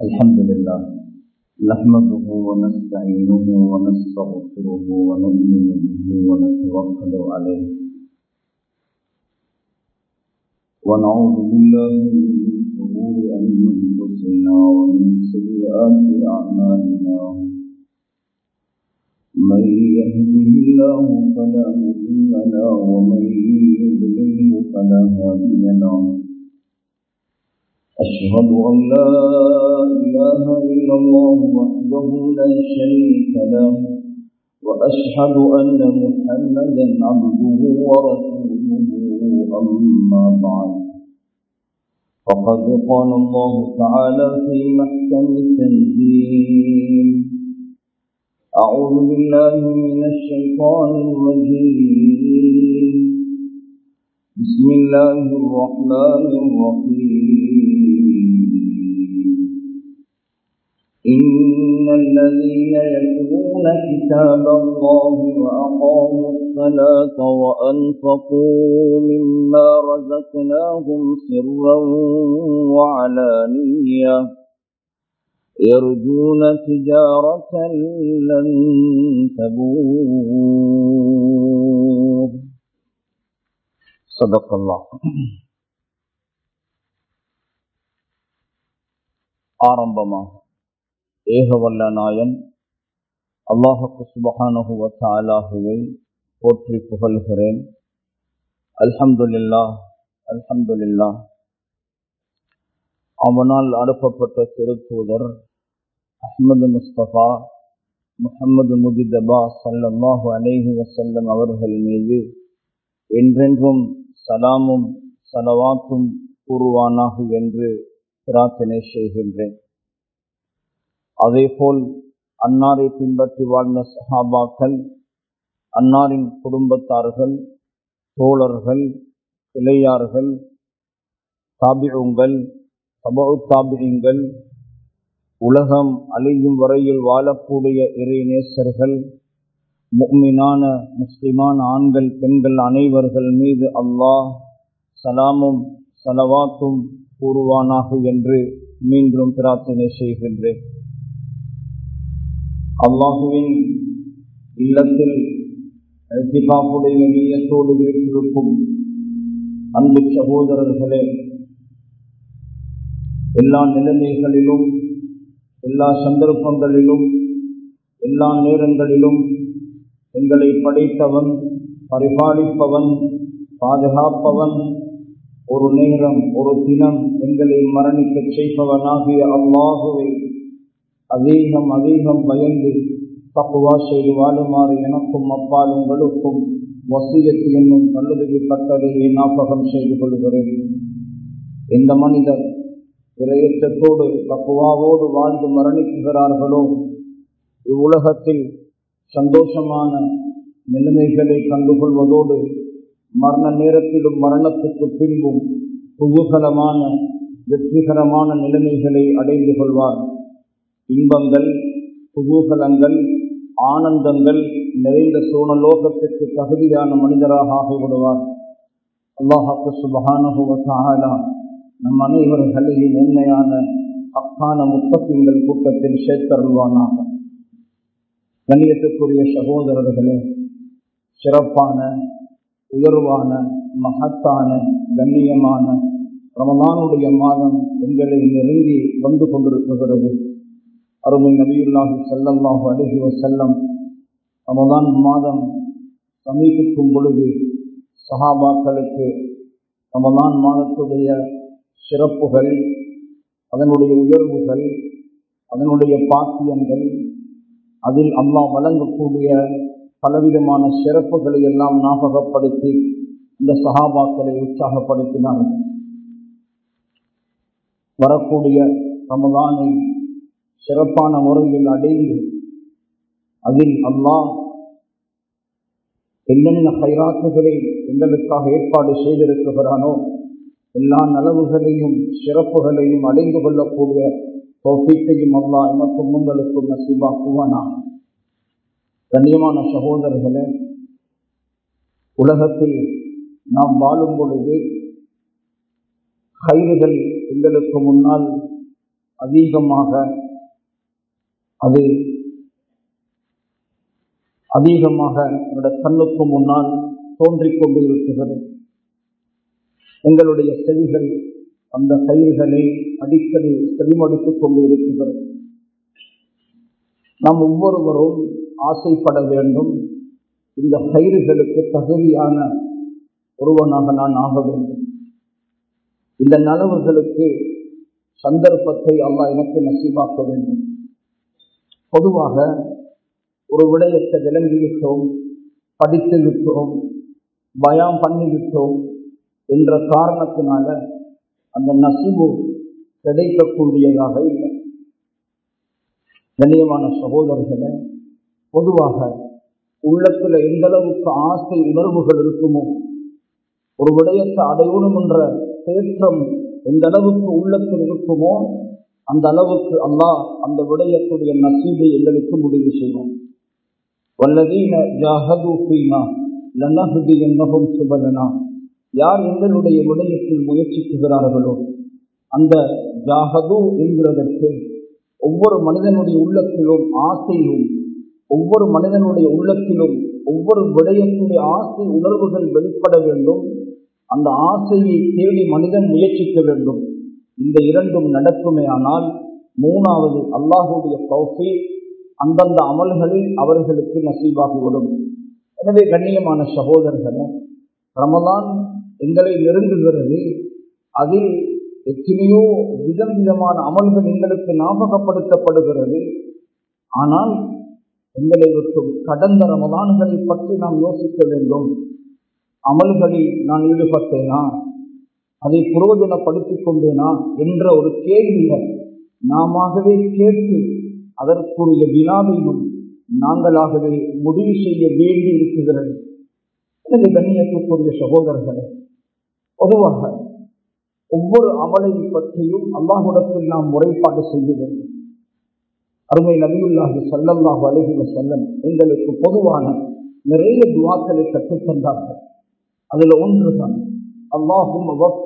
الحمد لله نحمده ونستعينه ونستغفره ونؤمن به ونتوكل عليه ونعوذ بالله من شرور أنفسنا ومن سيئات أعمالنا من يهده الله فلا مضل له ومن يضلله فلا هادي له أشهد أن لا إله إلا الله وحده لا شريك له وأشهد أن محمدا عبده ورسوله أما بعد فقد قال الله تعالى في محكم التنزيل أعوذ بالله من الشيطان الرجيم بسم الله الرحمن الرحيم إن الذين يتلون كتاب الله وأقاموا الصلاة وأنفقوا مما رزقناهم سرا وعلانية يرجون تجارة لن تبور صدق الله ஆரம்பமாக ஏகவல்ல நாயன் அல்லாஹுக்கு சுபஹானஹுவ தாலாகுவை போற்றி புகழ்கிறேன் அல்ஹம்துலில்லா அல்ஹம்துலில்லா அவனால் அனுப்பப்பட்ட திருத்தூதர் அஹ்மது முஸ்தபா முகமது முஜிதபா சல்லாஹு அலேஹி வசல்லம் அவர்கள் மீது என்றென்றும் சலாமும் சலவாத்தும் கூறுவானாக என்று பிரார்த்தனை செய்கின்றேன் அதேபோல் அன்னாரை பின்பற்றி வாழ்ந்த சஹாபாக்கள் அன்னாரின் குடும்பத்தார்கள் தோழர்கள் இளையார்கள் தாபியுங்கள் சபு தாபியங்கள் உலகம் அழியும் வரையில் வாழக்கூடிய இறை நேசர்கள் முக்மினான முஸ்லிமான ஆண்கள் பெண்கள் அனைவர்கள் மீது அல்லாஹ் சலாமும் சலவாத்தும் கூறுவானாக என்று மீண்டும் பிரார்த்தனை செய்கின்றேன் அல்லாஹுவின் இல்லத்தில் ரத்திபாப்புடைய நீயத்தோடு வீட்டிருக்கும் அன்பு சகோதரர்களே எல்லா நிலைமைகளிலும் எல்லா சந்தர்ப்பங்களிலும் எல்லா நேரங்களிலும் எங்களை படைத்தவன் பரிபாலிப்பவன் பாதுகாப்பவன் ஒரு நேரம் ஒரு தினம் எங்களை மரணிக்க செய்பவனாகிய அல்லாஹுவை அதிகம் அதிகம் பயந்து தப்புவா செய்து வாழுமாறு எனக்கும் அப்பால் உங்களுக்கும் வசியத்து என்னும் நல்லுதவி கட்டளையை ஞாபகம் செய்து கொள்கிறேன் இந்த மனிதர் இரையற்றத்தோடு தப்புவாவோடு வாழ்ந்து மரணிக்குகிறார்களோ இவ்வுலகத்தில் சந்தோஷமான நிலைமைகளை கண்டுகொள்வதோடு மரண நேரத்திலும் மரணத்துக்கு பின்பும் குதூகலமான வெற்றிகரமான நிலைமைகளை அடைந்து கொள்வார் இன்பங்கள் குதூகலங்கள் ஆனந்தங்கள் நிறைந்த சூழலோகத்திற்கு தகுதியான மனிதராக ஆகிவிடுவார் அல்லாஹாக்கு சுபகானுபவத்தாகலா நம் அனைவர்களையும் உண்மையான அக்கான முத்தத்திங்கள் கூட்டத்தில் சேர்த்தருள்வானாக கணியத்துக்குரிய சகோதரர்களே சிறப்பான உயர்வான மகத்தான கண்ணியமான ரமலானுடைய மாதம் எங்களை நெருங்கி வந்து கொண்டிருக்கிறது அருமை நபியுல்லாஹி செல்லல்லாஹு அழகி செல்லம் ரமலான் மாதம் சமீபிக்கும் பொழுது சஹாபாக்களுக்கு ரமலான் மாதத்துடைய சிறப்புகள் அதனுடைய உயர்வுகள் அதனுடைய பாக்கியங்கள் அதில் அல்லாஹ் வழங்கக்கூடிய பலவிதமான சிறப்புகளை எல்லாம் ஞாபகப்படுத்தி இந்த சகாபாக்களை உற்சாகப்படுத்தினார் வரக்கூடிய ரமதானை சிறப்பான முறையில் அடைந்து அதில் அல்லாஹ் என்னென்ன கைராத்துகளை எங்களுக்காக ஏற்பாடு செய்திருக்கிறானோ எல்லா நலவுகளையும் சிறப்புகளையும் அடைந்து கொள்ளக்கூடிய தோஃபீக்கையும் அல்லாஹ் எனக்கும் உங்களுக்கும் நசிபாக்குவானா கண்ணியமான சகோதரர்களே உலகத்தில் நாம் வாழும் பொழுது கயிறுகள் எங்களுக்கு முன்னால் அதிகமாக அது அதிகமாக என்னுடைய கண்ணுக்கு முன்னால் தோன்றிக் கொண்டு இருக்கிறது எங்களுடைய செவிகள் அந்த கயிறுகளை அடிக்கடி செவிமடித்துக் கொண்டு இருக்கிறது நாம் ஒவ்வொருவரும் ஆசைப்பட வேண்டும் இந்த கயிறுகளுக்கு தகுதியான ஒருவனாக நான் ஆக வேண்டும் இந்த நலவுகளுக்கு சந்தர்ப்பத்தை அல்லாஹ் எனக்கு நசீபாக்க வேண்டும் பொதுவாக ஒரு விடயத்தை விளங்கிவிட்டோம் படித்து விட்டோம் பயம் பண்ணிவிட்டோம் என்ற காரணத்தினால அந்த நசிவு கிடைக்கக்கூடியதாக இல்லை கண்ணியமான சகோதரர்களை பொதுவாக உள்ளத்துல எந்த அளவுக்கு ஆசை உணர்வுகள் இருக்குமோ ஒரு விடயத்தை அடையணும் என்ற தேற்றம் எந்த அளவுக்கு உள்ளத்தில் இருக்குமோ அந்த அளவுக்கு அல்லாஹ் அந்த விடயத்துடைய நசீபை எங்களுக்கு முடிவு செய்வோம் வல்லதீன ஜாஹது ஃபீனா லனஹதி என்னகும் சுபலனா யார் எங்களுடைய விடயத்தில் முயற்சிக்குகிறார்களோ அந்த ஜாஹது என்கிறதற்கு ஒவ்வொரு மனிதனுடைய உள்ளத்திலும் ஆசையும் ஒவ்வொரு மனிதனுடைய உள்ளத்திலும் ஒவ்வொரு விடயத்துடைய ஆசை உணர்வுகள் வெளிப்பட வேண்டும் அந்த ஆசையை தேடி மனிதன் முயற்சிக்க வேண்டும் இந்த இரண்டும் நடக்குமே ஆனால் மூணாவது அல்லாஹுடைய தௌஃபி அந்தந்த அமல்களில் அவர்களுக்கு நசீபாகிவிடும் எனவே கண்ணியமான சகோதரர்களே ரமதான் எங்களை நெருங்குகிறது அதில் எத்தனையோ விதம் விதமான அமல்கள் எங்களுக்கு ஞாபகப்படுத்தப்படுகிறது ஆனால் எங்களை விட்டும் கடந்த ரமதான்களை பற்றி நாம் யோசிக்க வேண்டும் அமல்களில் நான் ஈடுபட்டேனா அதை புரோஜனப்படுத்திக் கொண்டேனா என்ற ஒரு கேள்வியை நாமவே கேட்டு அதற்குரிய வினாவையும் நாங்களாகவே முடிவு செய்ய வேண்டி இருக்கிறது எனவே கண்ணியத்துக்குரிய சகோதரர்களே பொதுவாக ஒவ்வொரு அமலை பற்றியும் அல்லாஹுடத்தில் நாம் முறைப்பாடு செய்ய வேண்டும் அருமை நபியுல்லாஹி சல்லல்லாஹு அலஹி வசல்லம் எங்களுக்கு பொதுவான நிறைய துவாக்களை கற்றுத்தந்தார்கள் அதுல ஒன்றுதான் அல்லாஹும்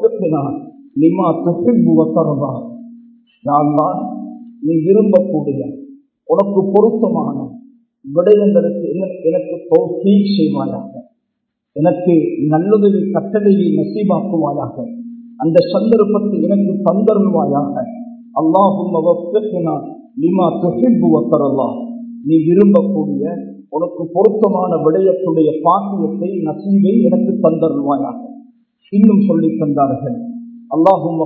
லிமா துஹிப்பு வத்தரதா யாழ்லா நீ விரும்பக்கூடிய உனக்கு பொருத்தமான விடயங்களுக்கு எனக்கு தோல்வி செய்வாயாக எனக்கு நல்லுதவி கட்டளையை நசீபாக்குவாயாக அந்த சந்தர்ப்பத்தை எனக்கு தந்தருள்வாயாக அல்லாஹும் லிமா துஹிப்பு வத்தரல்லா நீ விரும்பக்கூடிய உனக்கு பொருத்தமான விடயத்துடைய பாக்கியத்தை நசீவை எனக்கு தந்தருள்வாயாக இன்னும் சொல்லி தந்தார்கள் அல்லாஹும்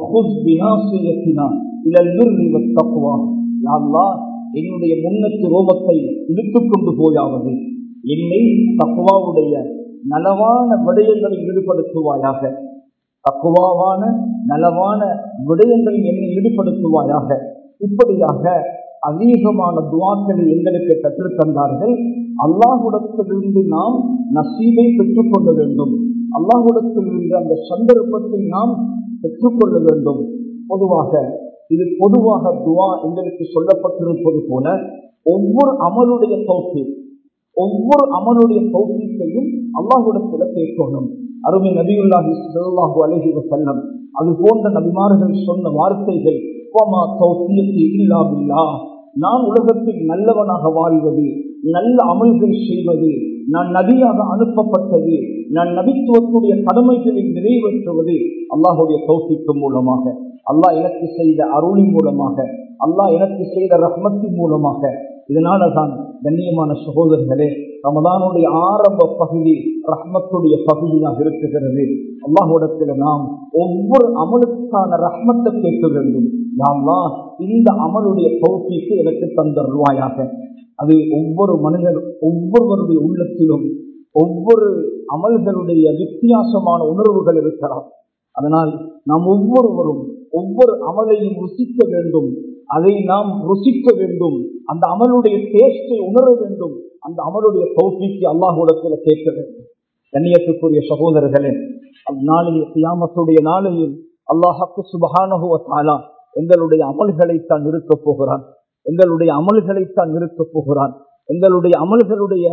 என்னுடைய முன்னத்து ரோபத்தை இழுத்துக் கொண்டு போயாவது என்னை தக்குவாவுடைய நலவான விடயங்களில் ஈடுபடுத்துவாயாக தக்குவாவான நலவான விடயங்களில் என்னை ஈடுபடுத்துவாயாக இப்படியாக அதிகமான துவாக்களை எங்களுக்கு கற்றுத்தந்தார்கள் அல்லாஹுடத்திலிருந்து நாம் நசீபை பெற்றுக்கொள்ள வேண்டும் அல்லாஹுடத்திலிருந்து அந்த சந்தர்ப்பத்தை நாம் பெற்றுக்கொள்ள வேண்டும் பொதுவாக இது பொதுவாக துவா எங்களுக்கு சொல்லப்பட்டிருப்பது போல ஒவ்வொரு அமலுடைய தோப்பி ஒவ்வொரு அமலுடைய தோப்பிக்கையும் அல்லாஹுடத்துல கேட்கணும் அருமை நபியுல்லாஹி ஸல்லல்லாஹு அலைஹி வஸல்லம் அது போன்ற நபிமார்கள் சொன்ன வார்த்தைகள் வமா தௌஃபீகி இல்லா பில்லாஹ் நான் உலகத்தில் நல்லவனாக வாழ்வது நல்ல அமல்கள் செய்வது நான் நபியாக அனுப்பப்பட்டது நான் நபித்துவத்துடைய கடமைகளை நிறைவேற்றுவது அல்லாஹுடைய தௌஃபிக்கு மூலமாக அல்லாஹ் எனக்கு செய்த அருளின் மூலமாக அல்லாஹ் எனக்கு செய்த ரஹ்மத்தின் மூலமாக இதனால தான் கண்ணியமான சகோதரர்களே ரமதானுடைய ஆரம்ப பகுதி ரஹ்மத்துடைய பகுதியாக இருக்குகிறது அல்லாஹுடத்தில் நாம் ஒவ்வொரு அமலுக்கான ரஹ்மத்தை கேட்க வேண்டும் யாம்லா இந்த அமலுடைய பௌத்திக்கு எனக்கு தந்தருவாயாக அது ஒவ்வொரு மனிதர் ஒவ்வொருவருடைய உள்ளத்திலும் ஒவ்வொரு அமல்களுடைய வித்தியாசமான உணர்வுகள் இருக்கலாம் அதனால் நாம் ஒவ்வொருவரும் ஒவ்வொரு அமலையும் ருசிக்க வேண்டும் அதை நாம் ருசிக்க வேண்டும் அந்த அமலுடைய டேஸ்டை உணர வேண்டும் அந்த அமலுடைய பௌத்திக்கு அல்லாஹுடத்தில் கேட்க வேண்டும் கண்ணியத்துக்குரிய சகோதரர்களே நாளைய தியாமத்துடைய நாளையில் அல்லாஹாக்கு சுபகானகுவத்தாலா எங்களுடைய அமல்களைத்தான் இருக்கப் போகிறான் எங்களுடைய அமல்களைத்தான் இருக்கப் போகிறான் எங்களுடைய அமல்களுடைய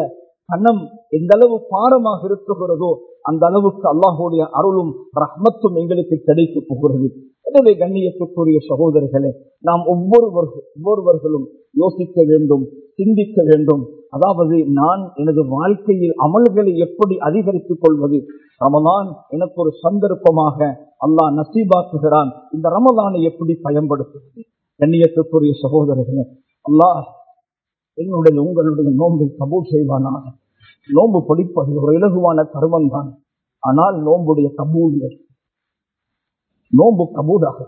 பணம் எந்த அளவு பாரமாக இருக்குகிறதோ அந்த அளவுக்கு அல்லாஹுடைய அருளும் ரஹ்மத்தும் எங்களுக்கு கிடைக்க போகிறது எனவே கண்ணியத்துக்குரிய சகோதரர்களே நாம் ஒவ்வொருவர் ஒவ்வொருவர்களும் யோசிக்க வேண்டும் சிந்திக்க வேண்டும் அதாவது நான் எனது வாழ்க்கையில் அமல்களை எப்படி அதிகரித்துக் கொள்வது ரமதான் எனக்கு ஒரு சந்தர்ப்பமாக அல்லாஹ் நசீபாக்குகிறான் இந்த ரமதானை எப்படி பயன்படுத்துவது கண்ணியத்துக்குரிய சகோதரர்களே அல்லாஹ் என்னுடைய உங்களுடைய நோன்பை கபூல் செய்வானாக நோன்பு படிப்பது ஒரு இலகுவான கருவம் தான் ஆனால் நோன்புடைய கபூலியர் நோன்பு கபூலாக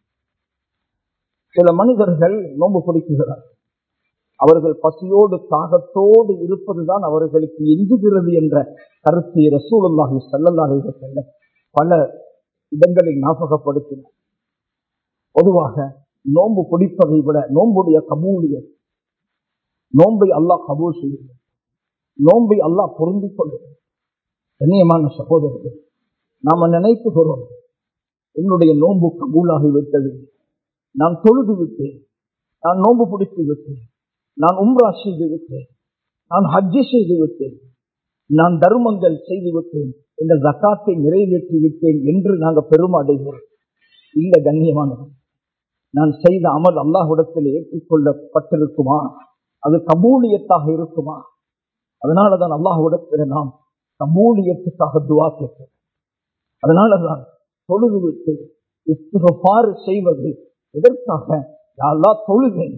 சில மனிதர்கள் நோன்பு பிடிக்குகிறார் அவர்கள் பசியோடு தாகத்தோடு இருப்பதுதான் அவர்களுக்கு எஞ்சுகிறது என்ற கருத்தை ரசூலுல்லாஹி ஸல்லல்லாஹு அலைஹி வஸல்லம் பல இடங்களில் ஞாபகப்படுத்தினார் பொதுவாக நோன்பு பிடிப்பதை விட நோன்புடைய கபூலியர் நோன்பை அல்லாஹ் கபூல் செய்யும் நோன்பை அல்லாஹ் பொருந்திக் கொள்ளும் கண்ணியமான சகோதரர்கள் நாம நினைத்துகிறோம் என்னுடைய நோன்பு கபூலாகி விட்டது நான் தொழுது விட்டேன் நான் நோன்பு பிடித்து விட்டேன் நான் உம்ரா செய்து விட்டேன் நான் ஹஜ்ஜி செய்து விட்டேன் நான் தர்மங்கள் செய்து விட்டேன் இந்த ஜக்காத்தை நிறைவேற்றி விட்டேன் என்று நாங்கள் பெருமை அடைகிறோம் இல்ல கண்ணியமானது நான் செய்த அமல் அல்லாஹுடத்தில் ஏற்றுக்கொள்ளப்பட்டிருக்குமா அது கபூலியத்தாக இருக்குமா அதனாலதான் அல்லாஹுடத்தில் நாம் கபூலியத்துக்காக துவா கேட்கிறோம் அதனாலதான் தொழுது விட்டு இஸ்திகபாறு செய்வது எதற்காக அல்லா தொழுகேன்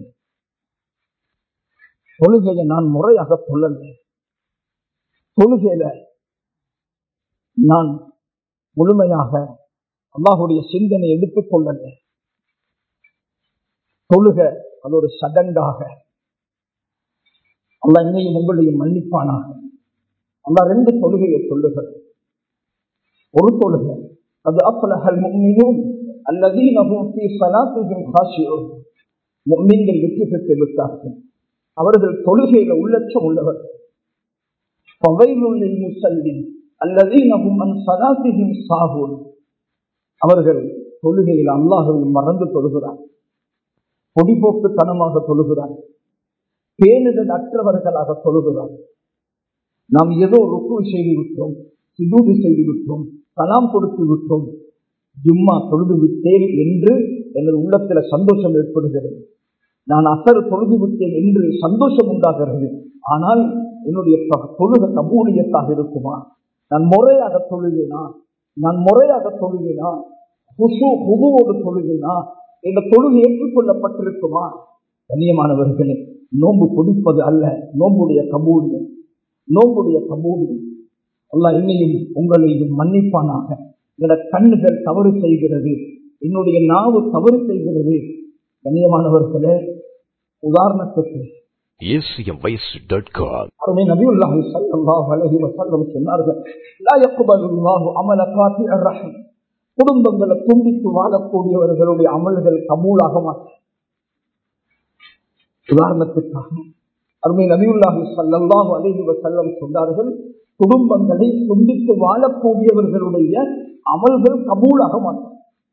தொழுகையை நான் முறையாக சொல்லல தொழுகையில நான் முழுமையாக அல்லாஹுடைய சிந்தனை எடுத்துக் கொள்ளல தொழுக அது ஒரு சடங்காக அல்ல என்னையும் உங்களையும் மன்னிப்பானாக அல்ல ரெண்டு தொழுகையை சொல்லுகள் ஒரு தொழுகை அது அப்பலகல் முக்மினும் அல்லதீனகும் ஃபீ ஸலாத்திஹிம் காஷியூன் முக்மீன்கள் வெற்றி பெற்று விட்டார்கள் அவர்கள் தொழுகையில உள்ளட்சம் உள்ளவர்கள் பவைலுள்ளில் முசல்லின் அல்லதீனகும் அன் சலாத்திஹிம் சாகூன் அவர்கள் தொழுகையில் அல்லாஹுவை மறந்து தொழுகிறார் பொடிபோக்குத்தனமாக தொழுகிறார் பேணுதல் அற்றவர்களாக தொழுகிறார் நாம் ஏதோ ருக்கு செய்து விட்டோம் சுஜூது செய்து விட்டோம் சலாம் கொடுத்து விட்டோம் ஜும்மா தொழுது விட்டேன் என்று எனது உள்ளத்துல சந்தோஷம் ஏற்படுகிறது நான் அசர் தொழுது விட்டேன் என்று சந்தோஷம் உண்டாகிறது ஆனால் என்னுடைய தொழுக கபூலியத்தாக இருக்குமா நான் முறையாக தொழுவேனா நான் முறையாக தொழுவேனா குசு குபுவோடு தொழுவேனா இந்த தொழுகை ஏற்றுக்கொள்ளப்பட்டிருக்குமா கண்ணியமானவர்களே நோன்பு குடிப்பது அல்ல நோம்புடைய கபூலியம் நோம்புடைய கபூலியம் அல்ல என்னையும் உங்களையும் மன்னிப்பானாக என்னோட கண்ணுகள் தவறு செய்கிறது என்னுடைய நாவு தவறு செய்கிறது கண்ணியமானவர்களே உதாரணத்துக்கு acmvoice.com அருமை நபியுல்லாஹி ஸல்லல்லாஹு அலைஹி வஸல்லம் சொன்னார்கள் லா யக்பலுல்லாஹு அமல காத்திர் ரஹம் குடும்பங்களை துண்டித்து வாழக்கூடியவர்களுடைய அமல்கள் கபூலாக மாட்டார் உதாரணத்துக்காக அருமை நபியுல்லாஹி ஸல்லல்லாஹு அலைஹி வஸல்லம் சொன்னார்கள் குடும்பங்களை துண்டித்து வாழக்கூடியவர்களுடைய அமல்கள் கபூலாக மாட்டார்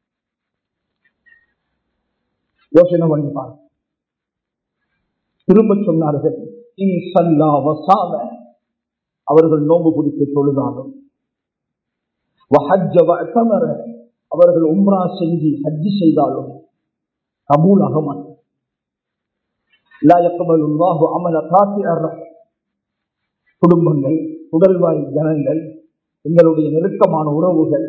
யோசனை பண்ணி பாருங்க திரும்ப சொன்னார்கள் இன் சல்லா வசாம அவர்கள் நோன்பு குடித்து தொழுதாலும் அவர்கள் உம்ரா செஞ்சு ஹஜ்ஜி செய்தாலும் கபூலாக மாட்டார் குடும்பங்கள் உடல்வாய் ஜனங்கள் எங்களுடைய நெருக்கமான உறவுகள்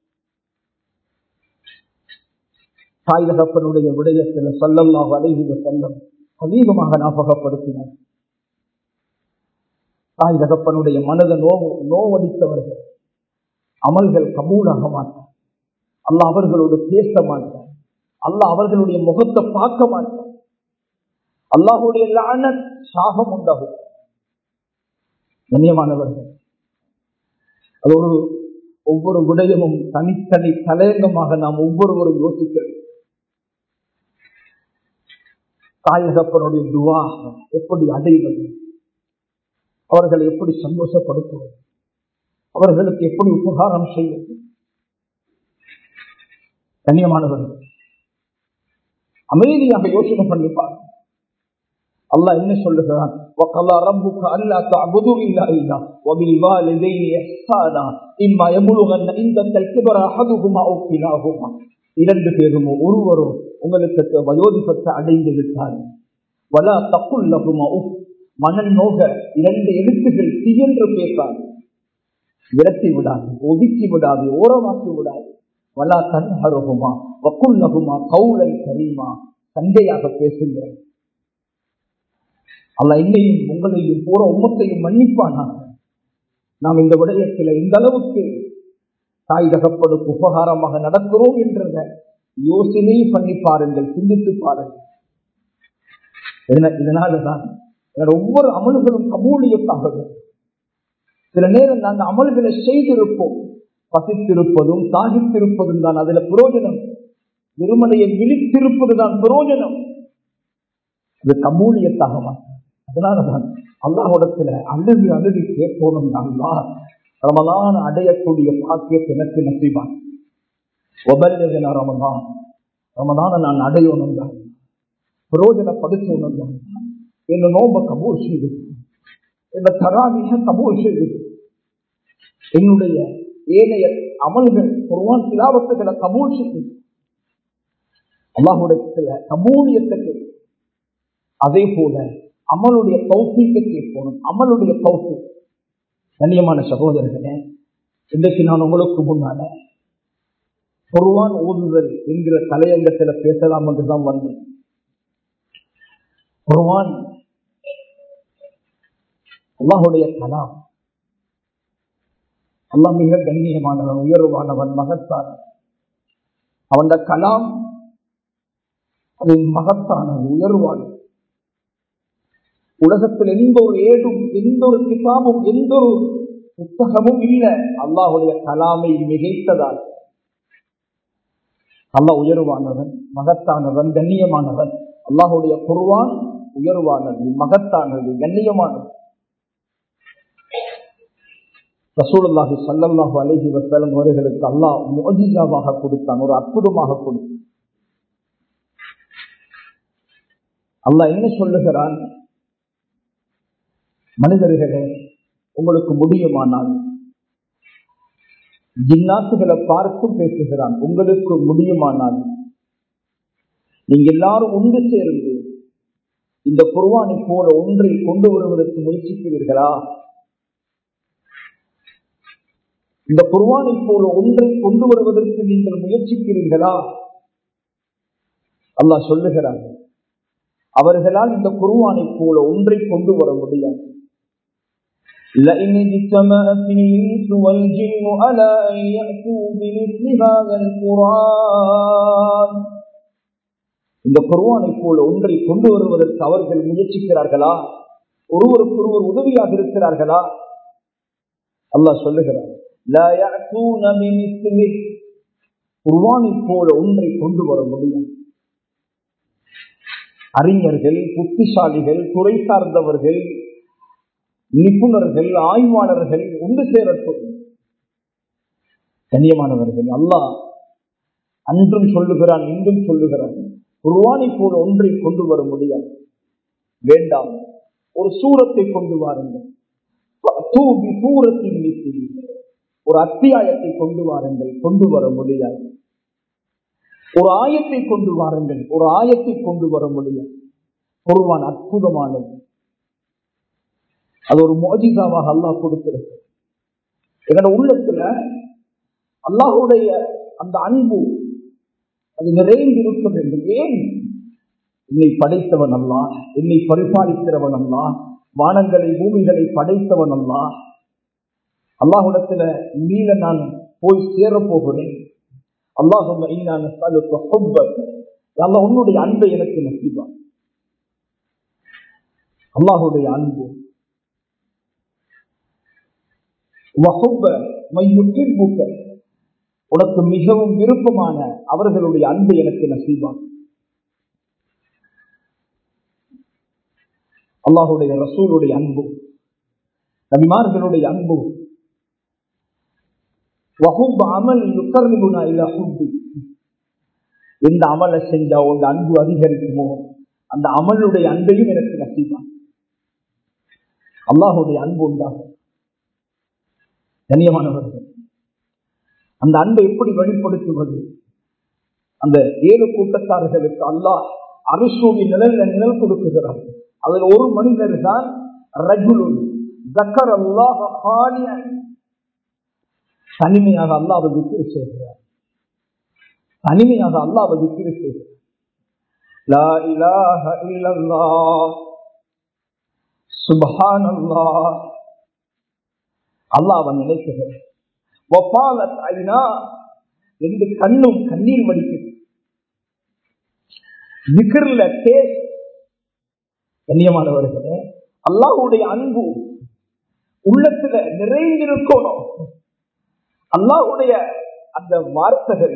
தாய் தகப்பனுடைய விடயத்தில் சொல்லல்லாக அலைவித செல்லம் அதிகமாக ஞாபகப்படுத்தினார் தாய் தகப்பனுடைய மனத நோவு நோவடித்தவர்கள் அமல்கள் கபூலாக மாட்டார் அல்ல அவர்களோடு பேச மாட்டார் அல்ல அவர்களுடைய முகத்தை பார்க்க மாட்டார் அல்லாஹுடைய லான சாகம் உண்டாகும் கண்ணியமானவர்கள் அது ஒரு ஒவ்வொரு விடயமும் தனித்தனி தலையங்கமாக நாம் ஒவ்வொருவரும் யோசிக்க தாயகப்பனுடைய துவா எப்படி அடைவது அவர்களை எப்படி சந்தோஷப்படுத்துவது அவர்களுக்கு எப்படி உபகாரம் செய்வது கண்ணியமானவர்கள் அமைதியாக யோசனை பண்ணிப்பார் அல்லாஹ் என்ன சொல்லுகிறான் وقضى ربك ألا تعبدوا إلا إياه وبالوالدين إحسانا إما يبلغن عندك الكبر أحدهما أو كلاهما இரண்டு பேரும் ஒருவரோ உங்களுக்கு வயோதிபத்தை அடைந்து விட்டார் வலா தப்புல்லகுமா உப் மணல் நோக இரண்டு எழுத்துகள் தீயென்று பேசாது விரட்டி விடாது ஒதுக்கி விடாது ஓரமாக்கி விடாது வலா தன்ஹருகுமா வக்குல்லகுமா கவுலன் கரீமா சங்கையாக பேசுங்கள் அல்ல என்னையும் உங்களையும் போற உம்மத்தையும் மன்னிப்பானாக நாம் இந்த விடயத்தில் இந்த அளவுக்கு தாய் தகப்பனுக்கு உபகாரமாக நடக்கிறோம் என்றத யோசனை பண்ணி பாருங்கள் சிந்தித்து பாருங்கள் இதனாலதான் ஒவ்வொரு அமல்களும் கபூலியத்தாக சில நேரம் நாங்கள் அமல்களை செய்திருப்போம் பசித்திருப்பதும் தாகித்திருப்பதும் தான் அதுல புரோஜனம் திருமலையை விழித்திருப்பது தான் புரோஜனம் அது கபூலியத்தாக மாட்டார் அதனாலதான் அல்லாஹிடத்துல அழுது அழுது கேட்கணும் அல்லா ரமலான் அடையக்கூடிய பாக்கியத்தை எனக்கு நசிவான் ஒபல்யன ரமலான் ரமலான நான் அடையணும் தான் பிரயோஜனப்படுத்தணும் தான் என்ன நோம்ப கபூல் செய்து என்ன தராமிக கபூல் செய்து என்னுடைய ஏனைய அமல்கள் குர்வான் திலாவத்துகளை கபூல் செய்து அல்லாஹுடைய கபூலியத்தை அதே போல அமலுடைய தௌசிக்கு கேட்கணும் அமலுடைய தௌசி கண்ணியமான சகோதரர்களே இன்றைக்கு நான் உங்களுக்கு முன்னால குர்வான் ஓதுதல் என்கிற தலையங்கத்துல பேசலாம் என்றுதான் வந்தேன் குர்வான் அல்லாஹுடைய கலாம் அல்லாஹ் மிக கண்ணியமானவன் உயர்வானவன் மகத்தானவன் அவன் கலாம் அது மகத்தானது உயர்வானது உலகத்தில் எந்த ஒரு ஏடும் எந்த ஒரு கிதாபும் எந்த ஒரு புத்தகமும் இல்லை அல்லாஹுடைய கலாமை மிகைத்ததால் அல்லாஹ் உயர்வானவன் மகத்தானவன் கண்ணியமானவன் அல்லாஹுடைய குருவான் உயர்வானது மகத்தானது கண்ணியமானது ரசூலுல்லாஹி சல்லல்லாஹு அலைஹி வஸல்லம் அவர்களுக்கு அல்லாஹ் முஜிசாவாக கொடுத்தான் ஒரு அற்புதமாக கொடுத்தான் அல்லாஹ் என்ன சொல்லுகிறான் மனிதர்களே உங்களுக்கு முடியுமானால் ஜின்னாத்துகளை பார்த்தும் பேசுகிறான் உங்களுக்கு முடியுமானால் நீங்க எல்லாரும் ஒன்று சேர்ந்து இந்த குர்வானை போல ஒன்றை கொண்டு வருவதற்கு முயற்சிக்கிறீர்களா இந்த குர்வானை போல ஒன்றை கொண்டு வருவதற்கு நீங்கள் முயற்சிக்கிறீர்களா அல்லாஹ் சொல்லுகிறார் அவர்களால் இந்த குர்வானை போல ஒன்றை கொண்டு வர முடியாது لئن اجتمعت الإنس والجن على أن يأتوا بمثل هذا القرآن இந்த குர்வானை போல ஒன்றை கொண்டு வருவதற்கு அவர்கள் முயற்சிக்கிறார்களா ஒருவருக்கொருவர் உதவியாக இருக்கிறார்களா அல்லாஹ் சொல்லுகிறார் குர்வானை போல ஒன்றை கொண்டு வர முடியும் அறிஞர்கள் புத்திசாலிகள் துறை சார்ந்தவர்கள் நிபுணர்கள் ஆய்வாளர்கள் ஒன்று சேரட்டும் கண்ணியமானவர்கள் அல்லாஹ் அன்றும் சொல்லுகிறான் இன்றும் சொல்லுகிறான் குர்வானை போல ஒன்றை கொண்டு வர முடியாது வேண்டாம் ஒரு சூரத்தை கொண்டு வாருங்கள் சூரத்தின் ஒரு அத்தியாயத்தை கொண்டு வாருங்கள் கொண்டு வர முடியாது ஒரு ஆயத்தை கொண்டு வாருங்கள் ஒரு ஆயத்தை கொண்டு வர முடியாது குர்வான் அற்புதமானது அது ஒரு மோஜிதாவாக அல்லாஹ் கொடுத்திருக்கு என்னோட உள்ளத்துல அல்லாஹுடைய அந்த அன்பு அது நிறைந்து இருக்க வேண்டும் ஏன் என்னை படைத்தவன் அல்லா என்னை பரிபாலிக்கிறவன் அல்லா வானங்களை பூமிகளை படைத்தவன் அல்லா அல்லாஹுடத்துல மீள நான் போய் சேர போகிறேன் அல்லாஹும் அல்லாஹ் உன்னுடைய அன்பை எனக்கு நசிவான் அல்லாஹுடைய அன்பு உனக்கு மிகவும் விருப்பமான அவர்களுடைய அன்பை எனக்கு நசீவான் அல்லாஹுடைய ரசூலுடைய அன்பு நபிமார்களுடைய அன்பு அமல் எந்த அமலை செஞ்சா உங்க அன்பு அதிகரிக்குமோ அந்த அமலுடைய அன்பையும் எனக்கு நசீவான் அல்லாஹுடைய அன்பு உண்டாகும் கண்ணியமானவர்கள் அந்த அன்பை எப்படி வெளிப்படுத்துவது அந்த ஏழு கூட்டத்தார்களுக்கு அல்லாஹ் அரிசூடி நிழல்ல நிழல் கொடுக்குகிறார் அதில் ஒரு மனிதர் தான் ரஜுலுன் ஜக்கர் அல்லாஹ் ஹாலியன் தனிமையாக அல்லாஹ் விக்கிரி செய்கிறார் தனிமையாக அல்லாஹ் விக்கிரி செய்கிறார் லா இலாஹ இல்லல்லாஹ் சுபஹானல்லாஹ் அல்லாஹ் அவன் நினைக்கிறார் வஃபாலத் ஐனா ரெண்டு கண்ணும் கண்ணீர் வடிக்குது விக்கிரல டேஸ்ட் கண்ணியமானவர்களே அல்லாஹுடைய அன்பு உள்ளத்துல நிறைந்திருக்கணும் அல்லாஹுடைய அந்த வார்த்தைகள்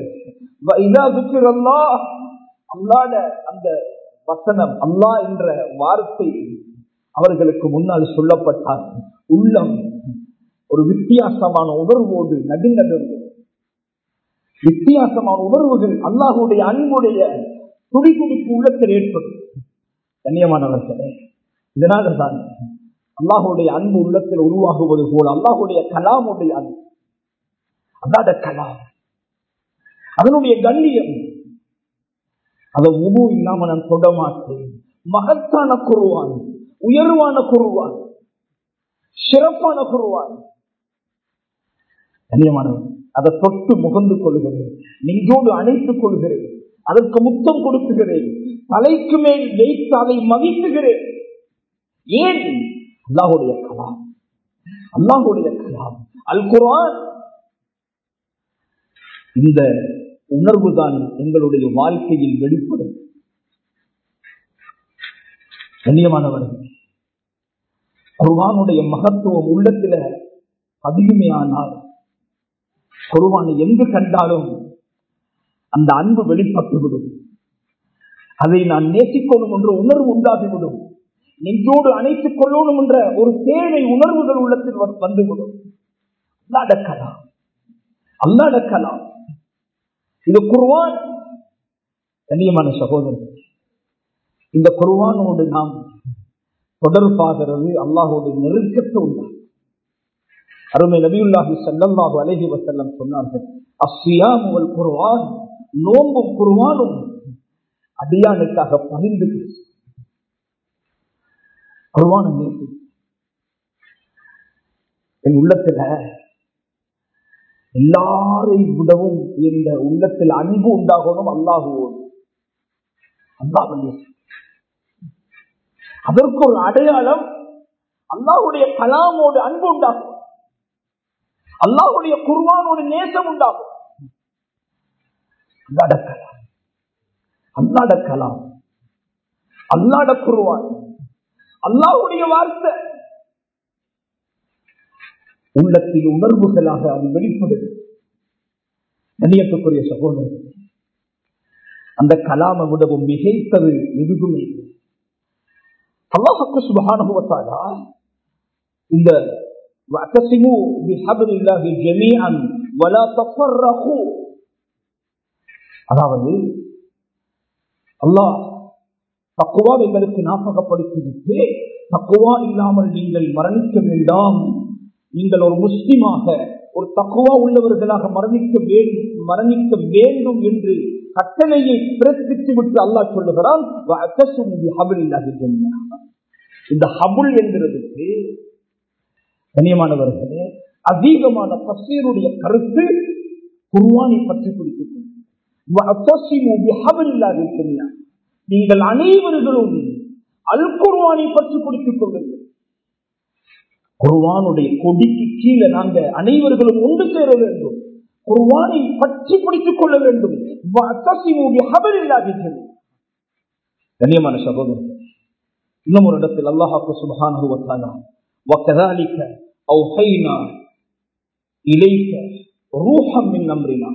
அல்லாட அந்த வசனம் அல்லாஹ் என்ற வார்த்தை அவர்களுக்கு முன்னால் சொல்லப்பட்டார் உள்ளம் ஒரு வித்தியாசமான உணர்வோடு நடுநடுங்கும் வித்தியாசமான உணர்வுகள் அல்லாஹுடைய அன்புடைய துடிக்குடிப்பு உள்ளத்தில் ஏற்படும் கண்ணியமானவர்களே இதனால தான் அல்லாஹுடைய அன்பு உள்ளத்தில் உருவாகுவது போல அல்லாஹுடைய கலாமுடைய அன்பு அல்லாத கலாம் அதனுடைய கண்ணியம் அதை முழு இல்லாம நான் தொட மாட்டேன் மகத்தான குருவான் உயர்வான குருவான் சிறப்பான குருவான் கண்ணியமானவன் அதை தொட்டு முகந்து கொள்கிறேன் நெஞ்சோடு அணைத்துக் கொள்கிறேன் அதற்கு முத்தம் கொடுக்குகிறேன் தலைக்கு மேல் வைத்து அதை மதிக்குகிறேன் ஏன் அல்லாஹுடைய கலாம் அல்லாஹுடைய கலாம் அல் குரான் இந்த உணர்வு தான் எங்களுடைய வாழ்க்கையில் வெளிப்படும் கண்ணியமானவர்கள் குருவானுடைய மகத்துவம் உள்ளத்தில பதியுமையானால் குருவானை எங்கு கண்டாலும் அந்த அன்பு வெளிப்பட்டுவிடும் அதை நான் நேசிக்கணும் என்ற உணர்வு உண்டாகிவிடும் நெஞ்சோடு அணைத்துக் கொள்ளணும் என்ற ஒரு தேவை உணர்வுகள் உள்ளத்தில் வந்துவிடும் அல்லாடக்கலாம் அல்லாடக்கலாம் இது குருவான் கண்ணியமான சகோதரர் இந்த குருவானோடு நாம் தொடர்பாகிறது அல்லாஹோடைய நெருக்கத்தை உண்டாகும் அருமை நபியுல்லாஹி சல்லல்லாஹு அலைஹி வசல்லம் சொன்னார்கள் அஸ்வியாம் உங்கள் குருவான் நோம்பும் குருவானும் அடியானுக்காக பகிர்ந்து பேசு குருவான நேசி என் உள்ளத்துல எல்லாரை விடவும் இந்த உள்ளத்தில் அன்பு உண்டாகணும் அல்லாஹுவோடு அல்லாஹ் நேசி அதற்கு ஒரு அடையாளம் அல்லாஹுடைய கலாமோடு அன்பு உண்டாகும் அல்லாஹுடைய குர்வானோடு நேசம் உண்டாகும் அல்லாட கலாம் அல்லாட கலாம் அல்லாட குருவான் அல்லாஹுடைய வார்த்தை உள்ளத்தில் உணர்வுகளாக அது வெளிப்படுது கண்ணியத்துக்குரிய சகோதரர்கள் அந்த கலாம விடவும் மிகைத்தது எதுவுமே இல்லை அல்லாஹுக்கு சுபகானுபவத்தாலா இந்த واعتصموا بحبل الله جميعا ولا تفرقوا அதாவது அல்லாஹ் தக்குவா எங்களுக்கு ஞாபகப்படுத்திவிட்டு தக்குவா இல்லாமல் நீங்கள் மரணிக்க வேண்டாம் நீங்கள் ஒரு முஸ்லிமாக ஒரு தக்குவா உள்ளவர்களாக மரணிக்க மரணிக்க வேண்டும் என்று கட்டளையை பிறப்பித்து விட்டு அல்லாஹ் சொல்லுகிறான் இந்த ஹபுல் என்கிறதுக்கு கண்ணியமானவர்களே அதிகமான தப்சீருடைய கருத்து குர்வானை பற்றி பிடித்துக் கொள்ளுங்கள் நீங்கள் அனைவர்களும் அல் குர்வானை பற்றி பிடித்துக் கொள்ளுங்கள் குர்வானுடைய கொடிக்கு கீழே நாங்க அனைவர்களும் ஒன்று சேர வேண்டும் குர்வானை பற்றி பிடித்துக் கொள்ள வேண்டும் கண்ணியமான சகோதரர் இன்னும் ஒரு இடத்தில் அல்லாஹாக்கு சுபகான وكذلك أوحينا إليك روحا من أمرنا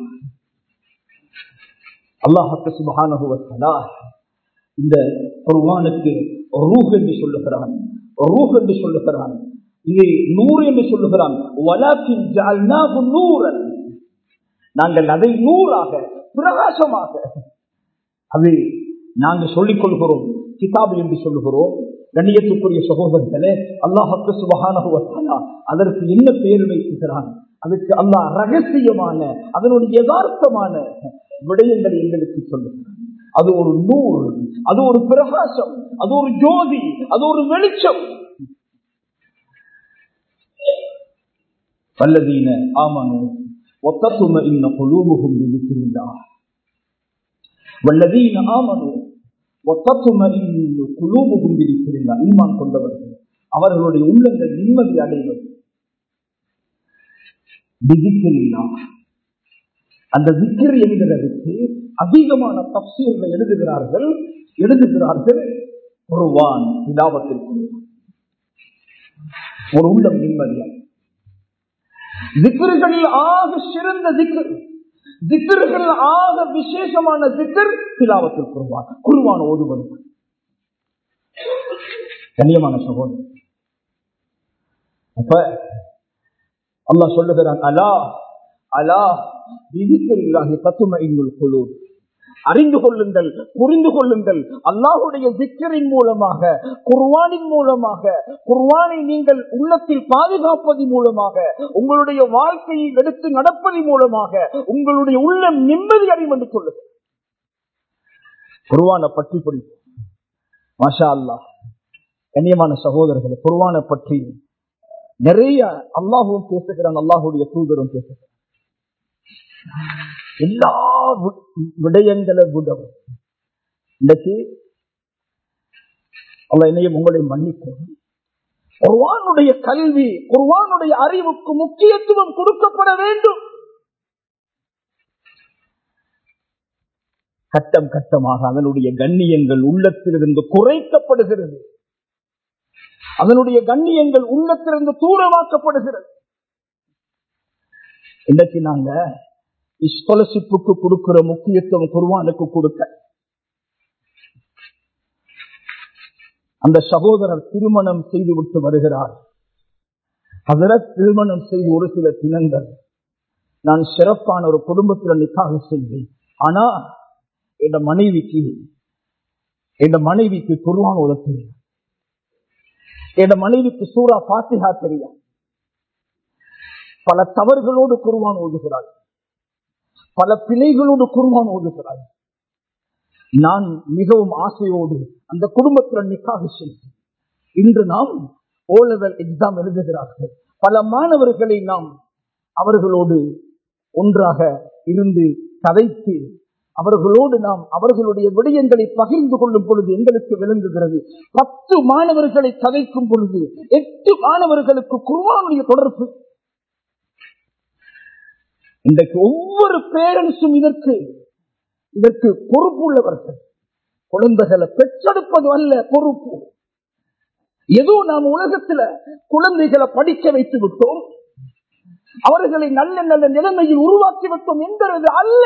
அல்லாஹத்து சுபஹானஹு வத்தஆலா இந்த குர்ஆனுக்கு ரூஹ் என்று சொல்லுகிறான் ரூஹ் என்று சொல்லுகிறான் இது நூறு என்று சொல்லுகிறான் வலாக்கின் ஜஅல்நாஹு நூரன் நாங்கள் அதை நூறாக பிரகாசமாக அது நாங்கள் சொல்லிக் கொள்கிறோம் கிதாபு என்று சொல்லுகிறோம் கண்ணியத்துக்குரிய சகோதரர்களே அல்லாஹுக்கு சுபகான அதற்கு என்ன பெயர் வைக்கிறான் அதுக்கு அல்லாஹ் ரகசியமான அதனுடைய யதார்த்தமான விடயங்களை எங்களுக்கு சொல்லுகிறான் அது ஒரு நூல் அது ஒரு பிரகாசம் அது ஒரு ஜோதி அது ஒரு வெளிச்சம் வல்லதீன ஆமனு ஒத்தத்தும இன்ன குலூபுகும் இருக்கிறார் வல்லதீன ஆமனு ஒத்தத்தும இன்ன குலூபுகும் இருக்கிறார் ஈமான் கொண்டவர்கள் அவர்களுடைய உள்ளங்கள் நிம்மதி அடைவது விதிக்கில்லா அந்த விக்கிர் என்கிறதுக்கு அதிகமான தப்சீர்கள் எழுதுகிறார்கள் எழுதுகிறார்கள் குருவான் இலாபத்தில் ஒரு உள்ளம் நிம்மதியாக திக்கர்களில் ஆக சிறந்த திக்கர் திக்கர்கள் ஆக விசேஷமான திக்கர் திலாவத்தில் குருவான் குருவான் ஓதுவது கண்ணியமான சகோதரர் அப்ப அல்லாஹ் சொல்லுகிறான் அலா அலா விதிக்கரில்லாகி தத்தும இன்னுள் குழு அறிந்து கொள்ளுங்கள் புரிந்து கொள்ளுங்கள் அல்லாஹுடைய திக்கரின் மூலமாக குர்வானின் மூலமாக குர்வானை நீங்கள் உள்ளத்தில் பாதுகாப்பதன் மூலமாக உங்களுடைய வாழ்க்கையை எடுத்து நடப்பதன் மூலமாக உங்களுடைய உள்ளம் நிம்மதி அடையும் என்று சொல்லுங்கள் குர்வானை பற்றி படிப்போம் மாஷா அல்லாஹ் கண்ணியமான சகோதரர்களை குர்வானை பற்றி நிறைய அல்லாஹும் பேசுகிறான் அல்லாஹுடைய தூதரும் பேசுகிறான் எல்லா விடயங்களை விடவும் இன்றைக்கு அவ என்னையும் உங்களை மன்னிக்கும் குர்வானுடைய கல்வி குர்வானுடைய அறிவுக்கு முக்கியத்துவம் கொடுக்கப்பட வேண்டும் கட்டம் கட்டமாக அதனுடைய கண்ணியங்கள் உள்ளத்திலிருந்து குறைக்கப்படுகிறது அதனுடைய கண்ணியங்கள் உள்ளத்திலிருந்து தூரமாக்கப்படுகிறது இன்றைக்கு நாங்க ஸ்காலர்ஷிப்புக்கு கொடுக்கிற முக்கியத்துவம் குருவானுக்கு கொடுக்க அந்த சகோதரர் திருமணம் செய்து விட்டு வருகிறார் அதில் திருமணம் செய்து ஒரு சில தினங்கள் நான் சிறப்பான ஒரு குடும்பத்தில் நிக்காக செய்தேன் ஆனா என் மனைவிக்கு என் மனைவிக்கு குருவான் உதவ தெரியும் என் மனைவிக்கு சூறா பாத்திகா தெரியும் பல தவறுகளோடு குருவான் ஓதுகிறாள் பல பிழைகளோடு குருவான் ஓதுகிறாள் நான் மிகவும் ஆசையோடு அந்த குடும்பத்தில் நிக்காக செய்தேன் இன்று நாம் ஓ லெவல் எக்ஸாம் எழுதுகிறார்கள் பல மாணவர்களை நாம் அவர்களோடு ஒன்றாக இருந்து கதைத்து அவர்களோடு நாம் அவர்களுடைய விடயங்களை பகிர்ந்து கொள்ளும் பொழுது எங்களுக்கு விளங்குகிறது பத்து மாணவர்களை கதைக்கும் பொழுது எட்டு மாணவர்களுக்கு குருவானுடைய தொடர்பு இன்றைக்கு ஒவ்வொரு பேரண்ட்ஸும் இதற்கு இதற்கு பொறுப்பு உள்ளவர்கள் குழந்தைகளை பெற்றெடுப்பது அல்ல பொறுப்பு ஏதோ நாம் உலகத்துல குழந்தைகளை படிக்க வைத்து விட்டோம் அவர்களை நல்ல நல்ல நிலைமையில் உருவாக்கி விட்டோம் என்கிறது அல்ல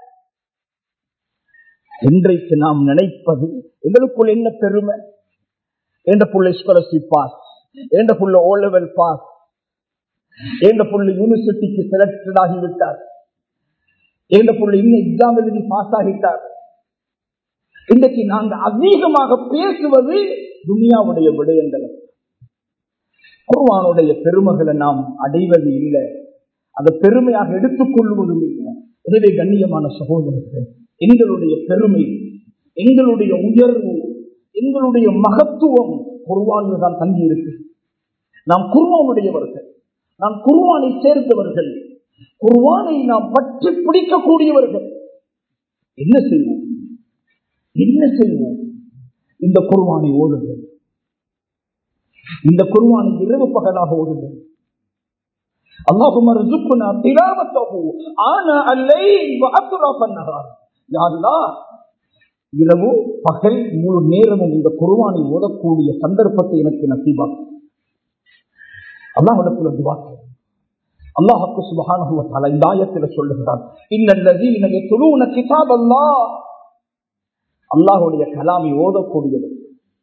இன்றைக்கு நாம் நினைப்பது எங்களுக்குள் என்ன பெருமை எந்த புள்ள ஸ்காலர்ஷிப் பாஸ் எந்த புள்ள ஓ லெவல் பாஸ் எந்த புள்ள யூனிவர்சிட்டிக்கு செலக்டட் ஆகிவிட்டார் எந்த புள்ள இன்னும் எக்ஸாம் எழுதி பாஸ் ஆகிட்டார் இன்றைக்கு நாங்கள் அதிகமாக பேசுவது துனியாவுடைய விடயங்கள் குர்வானுடைய பெருமைகளை நாம் அடைவது இல்லை அதை பெருமையாக எடுத்துக் கொள்வதும் இல்லை எனவே கண்ணியமான சகோதரர்கள் எங்களுடைய பெருமை எங்களுடைய உயர்வு எங்களுடைய மகத்துவம் குர்வானில் தான் தங்கி இருக்கு நாம் குர்வானுடையவர்கள் நாம் குர்வானை சேர்ந்தவர்கள் குர்வானை நாம் பற்றி பிடிக்கக்கூடியவர்கள் என்ன செய்வோம் என்ன செய்வோம் இந்த குர்வானை ஓடுங்கள் இந்த குர்வானை இரவு பகலாக ஓடுங்கள் اللهم ارزقنا تلاوته آناء الليل وأطراف النهار يا الله இரவு பகல் முழு நேரமும் இந்த குருவானை ஓதக்கூடிய சந்தர்ப்பத்தை எனக்கு நசீபாக்கும் அல்லாஹ் இடத்துல துவா அல்லாஹுக்கு சுபஹானஹு வ தஆலா இந்த ஆயத்தில சொல்லுகிறான் இன்னல்லதீன யத்லூன கிதாபல்லாஹ் அல்லாஹ்வுடைய கலாமை ஓதக்கூடியவர்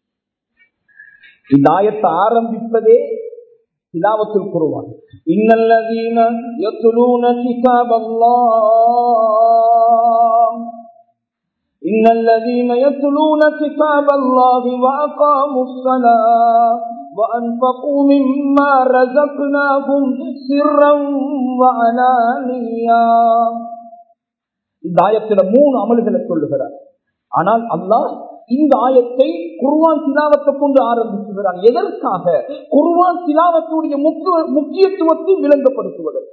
இந்த ஆயத்தை ஆரம்பிப்பதே திலாவத்தில் குருவான் இன்னல்லதீன யத்லூன கிதாபல்லாஹ் إن الذين يتلون كتاب الله وأقاموا الصلاة وأنفقوا مما رزقناهم سرا وعلانيا இந்த ஆயத்தில மூணு அமல்களை சொல்லுகிறார் ஆனால் அல்லாஹ் இந்த ஆயத்தை குர்வான் சிலாவத்தை கொண்டு ஆரம்பிச்சுகிறான் எதற்காக குர்வான் சிலாவத்துடைய முக்கியத்துவத்தை விளங்கப்படுத்துவதற்கு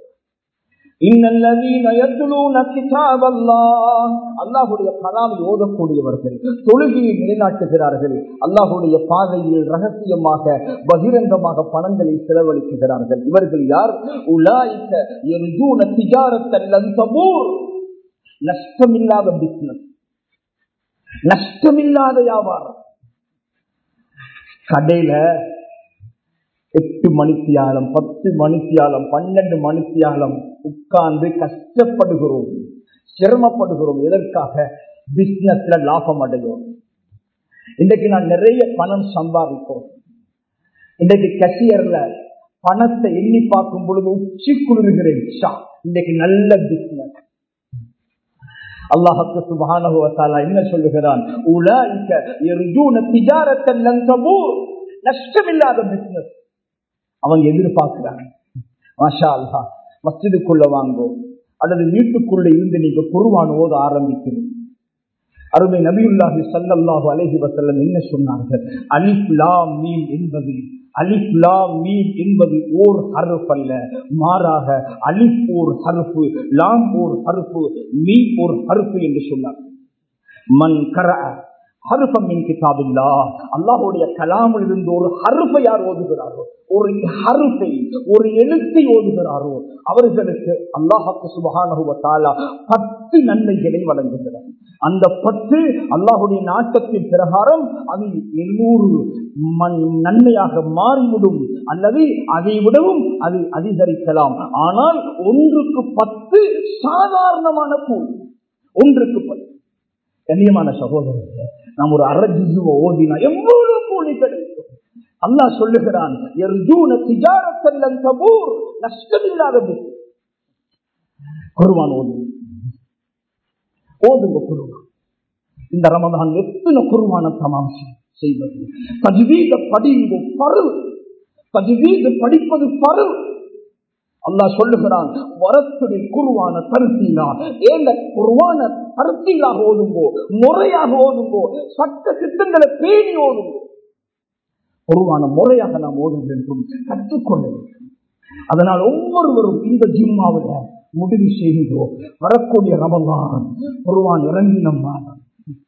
அல்லாஹுடைய கலாமை ஓதக்கூடியவர்கள் தொழுகையை நிலைநாட்டுகிறார்கள் அல்லாஹுடைய பாதையில் ரகசியமாக பகிரங்கமாக பணங்களை செலவழிக்கிறார்கள் இவர்கள் யார் உலாய்க்க நஷ்டமில்லாத பிசினஸ் நஷ்டமில்லாத வியாபாரம் கடையில எட்டு மணித்தியாலம் பத்து மணித்தியாலம் பன்னெண்டு மணித்தியாலம் உட்கார்ந்து கஷ்டப்படுகிறோம் சிரமப்படுகிறோம் எதற்காக பிசினஸ்ல லாபம் அடையும் இன்றைக்கு நான் நிறைய பணம் சம்பாதிப்போம் இன்றைக்கு கசியர்ல பணத்தை எண்ணி பார்க்கும் பொழுது உச்சி குளிர்கிறேன் இன்றைக்கு நல்ல பிசினஸ் அல்லாஹுக்கு சுபானுவத்தாலா என்ன சொல்லுகிறான் நஷ்டமில்லாத பிசினஸ் அவங்க எதிர்பார்க்கிறாங்க மாஷா அல்லா மஸ்ஜிதுக்குள்ள வாங்கோ அல்லது வீட்டுக்குள்ள இருந்து நீங்க குருவான் ஓத ஆரம்பிக்கிறீங்க அருமை நபியுல்லாஹி சல்லாஹு அலஹி வசல்லம் என்ன சொன்னார்கள் அலிப் லாம் மீன் என்பது அலிப் லாம் மீன் என்பது ஓர் ஹருப் அல்ல மாறாக அலிப் ஓர் ஹருப்பு லாம் ஓர் ஹருப்பு மீ ஓர் ஹருப்பு என்று சொன்னார் மண் கர ஹருஃபமின் கிதாபில்லா அல்லாஹுடைய கலாமில் இருந்து ஒரு ஹருப்பை யார் ஓதுகிறாரோ ஒரு ஹருப்பை ஒரு எழுத்தை ஓதுகிறாரோ அவர்களுக்கு அல்லாஹாக்கு சுபகானுவத்தாலா பத்து நன்மைகளை வழங்குகிறார் அந்த பத்து அல்லாஹுடைய நாட்டத்தின் பிரகாரம் அது எண்ணூறு நன்மையாக மாறிவிடும் அல்லது அதை விடவும் அது அதிகரிக்கலாம் ஆனால் ஒன்றுக்கு பத்து சாதாரணமான கூலி ஒன்றுக்கு பத்து கண்ணியமான சகோதரர்களே நாம் ஒரு அரஜிசுவ ஓதினா எவ்வளவு கூலி கிடைக்கும் அல்லாஹ் சொல்லுகிறான் நஷ்டமில்லாத குருவான் ஓது ஓதுங்க குருவான் இந்த ரமதான் எத்தனை குருவான தமாம்சம் செய்வது பதிவீத படிவு பருவு பதிவீத படிப்பது பருவு அல்லாஹ் சொல்லுகிறான் வரத்துடைய குருவான கருத்தீலா ஏந்த குருவான கருத்தீலாக ஓதுங்கோ முறையாக ஓதுங்கோ சட்ட திட்டங்களை பேணி ஓதுங்கோ குருவான முறையாக நாம் ஓத வேண்டும் கற்றுக்கொள்ள வேண்டும் அதனால் ஒவ்வொருவரும் இந்த ஜிம்மாவில் முடிவு செய்கின்றோம் வரக்கூடிய ரமலான் குருவான் இறங்கின மாதம்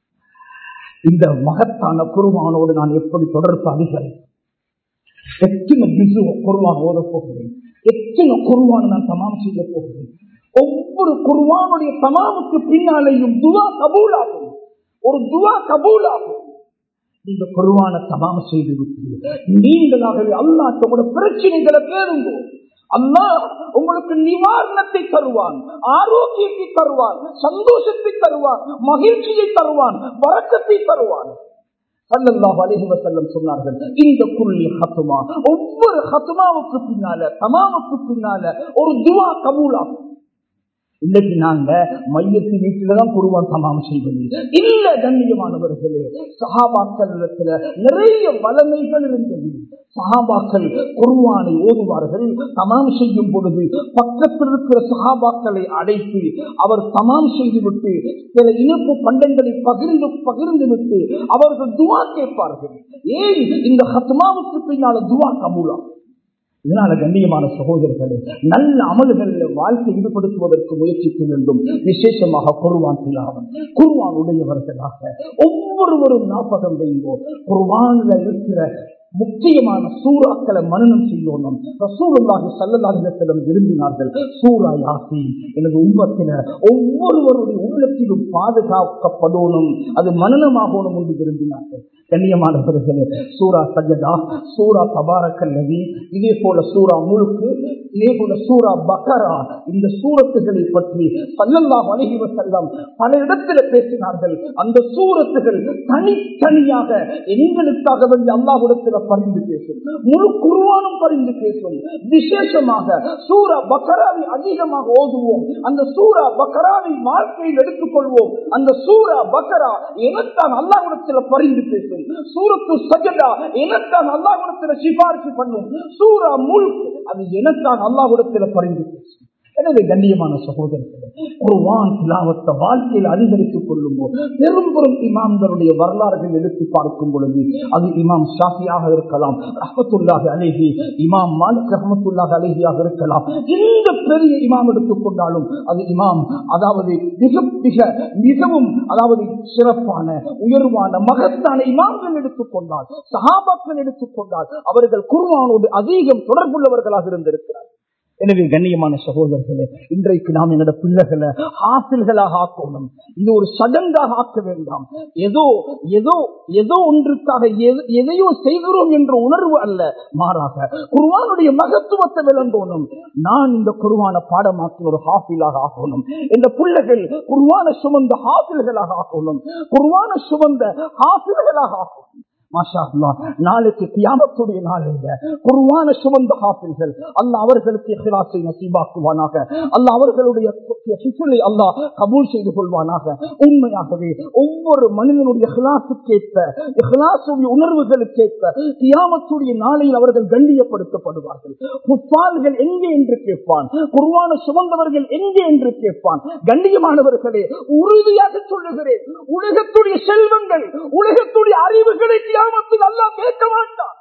இந்த மகத்தான குருவானோடு நான் எப்படி தொடர்பு அதிகரிக்கும் எத்தனை பிசு குருவான் ஓத போகிறேன் எத்தனை குருவான நான் தமாம் செய்ய போகிறேன் ஒவ்வொரு குருவானுடைய தமாமுக்கு பின்னாலேயும் துவா கபூலாகும் ஒரு துவா கபூலாகும் நீங்க குருவான தமாம் செய்து விட்டு நீங்களாகவே அல்லாட்டோட பிரச்சனைகளை கேளுங்க அல்லாஹ் உங்களுக்கு நிவாரணத்தை தருவான் ஆரோக்கியத்தை தருவான் சந்தோஷத்தை தருவான் மகிழ்ச்சியை தருவான் வரக்கத்தை தருவான் சல்லல்லாஹு அலைஹி வஸல்லம் சொன்னார்கள் இந்த குல்லி ஹத்மா ஒவ்வொரு ஹத்மாவுக்கு பின்னால தமாமுக்கு பின்னால ஒரு துவா கபூலாகும் இன்னைக்கு நாங்க மையத்து வீட்டில்தான் குருவான் தமாம் செய்வது இல்ல கண்ணியமானவர்களே சஹாபாக்கள் நிறைய வளமைகள் இருந்தது சஹாபாக்கள் குருவானை ஓதுவார்கள் தமாம் செய்யும் பொழுது பக்கத்தில் இருக்கிற சஹாபாக்களை அடைத்து அவர் தமாம் செய்துவிட்டு சில இனிப்பு பண்டங்களை பகிர்ந்து பகிர்ந்து விட்டு அவர்கள் துவா கேட்பார்கள் ஏன் இந்த ஹத்மாவுக்கு பின்னால துவா கபூலா இதனால கண்ணியமான சகோதரர்களே நல்ல அமல்களில் வாழ்க்கை ஈடுபடுத்துவதற்கு முயற்சிக்க வேண்டும் விசேஷமாக குருவான் திலாவன் குருவான் உடையவர்களாக ஒவ்வொருவரும் ஞாபகம் வைங்கோ குருவான்ல இருக்கிற முக்கியமான சூறாக்களை மனநம் செய்யணும் ரசூலுல்லாஹி சல்லல்லாஹிடத்திலும் விரும்பினார்கள் சூரா யாசி எனது உம்மத்தில ஒவ்வொருவருடைய உள்ளத்திலும் பாதுகாக்கப்படணும் அது மனநமாகணும் என்று விரும்பினார்கள் கண்ணியமானவர்களே சூரா சஜதா சூரா தபாரக்கல்லவி இதே போல சூரா முழுக்கு இதே போல சூரா பக்கரா இந்த சூரத்துகளை பற்றி பல்லல்லா வணிக செல்லம் பல இடத்துல பேசினார்கள் அந்த சூரத்துகள் தனித்தனியாக எங்களுக்காக வேண்டிய அல்லாஹுடத்தில் பரிந்து பேசும் முழு குருவானும் பரிந்து பேசும் விசேஷமாக சூரா பக்கராவை அதிகமாக ஓதுவோம் அந்த சூரா பக்கராவை வாழ்க்கையில் எடுத்துக்கொள்வோம் அந்த சூரா பக்கரா எனத்தான் அல்லாஹுடத்தில் பரிந்து பேசும் சூரத்து சஜதா எனத்தான் அல்லாஹுடத்தில் சிபாரிசு பண்ணும் சூரா முழுக்கு அது எனத்தான் அல்லாஹுடத்தில் பரிந்து பேசும் எனவே கண்ணியமான சகோதரர்களே குர்வான் திலாவத்தை வாழ்க்கையில் அதிகரித்துக் கொள்ளும் போது பெரும் பெரும் இமாம்களுடைய வரலாறுகள் எடுத்து பார்க்கும் பொழுது அது இமாம் ஷாஃபியாக இருக்கலாம் ரஹமத்துல்லாஹி அலேஹி இமாம் மாலிக் ரஹமத்துல்லாஹி அலேஹியாக இருக்கலாம் எந்த பெரிய இமாம் எடுத்துக்கொண்டாலும் அது இமாம் அதாவது மிக மிக மிகவும் அதாவது சிறப்பான உயர்வான மகத்தான இமாம்கள் எடுத்துக்கொண்டால் சஹாபாக்கள் எடுத்துக்கொண்டால் அவர்கள் குர்வானோடு அதிகம் தொடர்புள்ளவர்களாக இருந்திருக்கிறார் எனவே கண்ணியமான சகோதரர்களே இன்றைக்கு நாம் என்னோட பிள்ளைகளை ஆசில்களாக ஆக்கணும் இது ஒரு சடங்காக ஆக்க வேண்டாம் ஏதோ ஏதோ ஏதோ ஒன்றுக்காக எது- எதையோ செய்கிறோம் என்ற உணர்வு அல்ல மாறாக குருவானுடைய மகத்துவத்தை விளங்கணும் நான் இந்த குருவான பாடமாக்கி ஒரு ஹாஃபிலாக ஆக்கணும் இந்த பிள்ளைகள் குருவான சுமந்த ஹாஃபில்களாக ஆக்கணும் குருவான சுமந்த ஹாஃபில்களாக ஆக்கணும் மாஷா அல்லாஹ். நாளைக்கு கியாமத்துடைய நாளில் குருவான சுமந்த ஹாஃபில்கள் அல்லாஹ் அவர்களுக்கு இஹ்லாஸை நசீபாக்குவானாக அல்லாஹ் அவர்களுடைய சிசுலை அல்லாஹ் கபூல் செய்து கொள்வானாக உண்மையாகவே ஒவ்வொரு மனிதனுடைய இஹ்லாசுக்கேற்ப இஹ்லாசுடைய உணர்வுகளுக்கேற்ப கியாமத்துடைய நாளையில் அவர்கள் கண்ணியப்படுத்தப்படுவார்கள் முப்பால்கள் எங்கே என்று கேட்பான் குருவான சுமந்தவர்கள் எங்கே என்று கேட்பான் கண்ணியமானவர்களே உறுதியாக சொல்லுகிறேன் உலகத்துடைய செல்வங்கள் உலகத்துடைய அறிவுகளை கியாமத்தில் அல்லாஹ் கேட்க மாட்டான்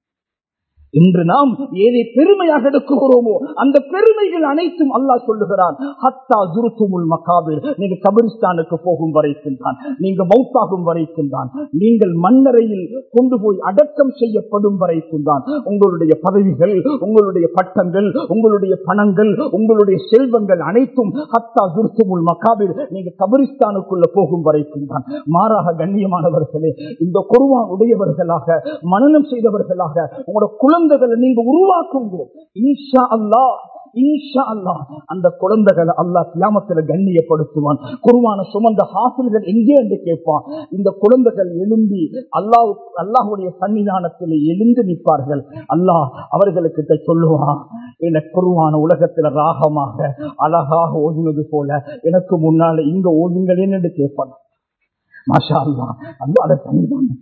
இன்று நாம் ஏதை பெருமையாக எடுக்குகிறோமோ அந்த பெருமைகள் அனைத்தும் அல்லாஹ் சொல்லுகிறான் ஹத்தா துருத்துமுல் மக்காபிர் நீங்க கபிரிஸ்தானுக்கு போகும் வரைக்கும் தான் நீங்க மௌத்தாகும் வரைக்கும் தான் நீங்கள் மண்ணறையில் கொண்டு போய் அடக்கம் செய்யப்படும் வரைக்கும் தான் உங்களுடைய பதவிகள் உங்களுடைய பட்டங்கள் உங்களுடைய பணங்கள் உங்களுடைய செல்வங்கள் அனைத்தும் ஹத்தா துருத்துமுல் மக்காபிர் நீங்க கபிரிஸ்தானுக்குள்ள போகும் வரைக்கும் தான் மாறாக கண்ணியமானவர்களே இந்த குருவான் உடையவர்களாக மனநம் செய்தவர்களாக உங்களோட குழந்தைகளை நீங்க உருவாக்குங்க இன்ஷா அல்லாஹ் இன்ஷா அல்லாஹ் அந்த குழந்தைகளை அல்லாஹ் கியாமத்துல கண்ணியப்படுத்துவான் குருவான சுமந்த ஹாசில்கள் எங்கே என்று கேட்பான் இந்த குழந்தைகள் எழும்பி அல்லாஹ் அல்லாஹுடைய சன்னிதானத்தில் எழுந்து நிற்பார்கள் அல்லாஹ் அவர்களுக்கிட்ட சொல்லுவான் என குருவான உலகத்துல ராகமாக அழகாக ஓதினது போல எனக்கு முன்னால இங்க ஓதுங்களேன்னு என்று கேட்பான் மாஷா அல்லா அல்லாட சன்னிதானம்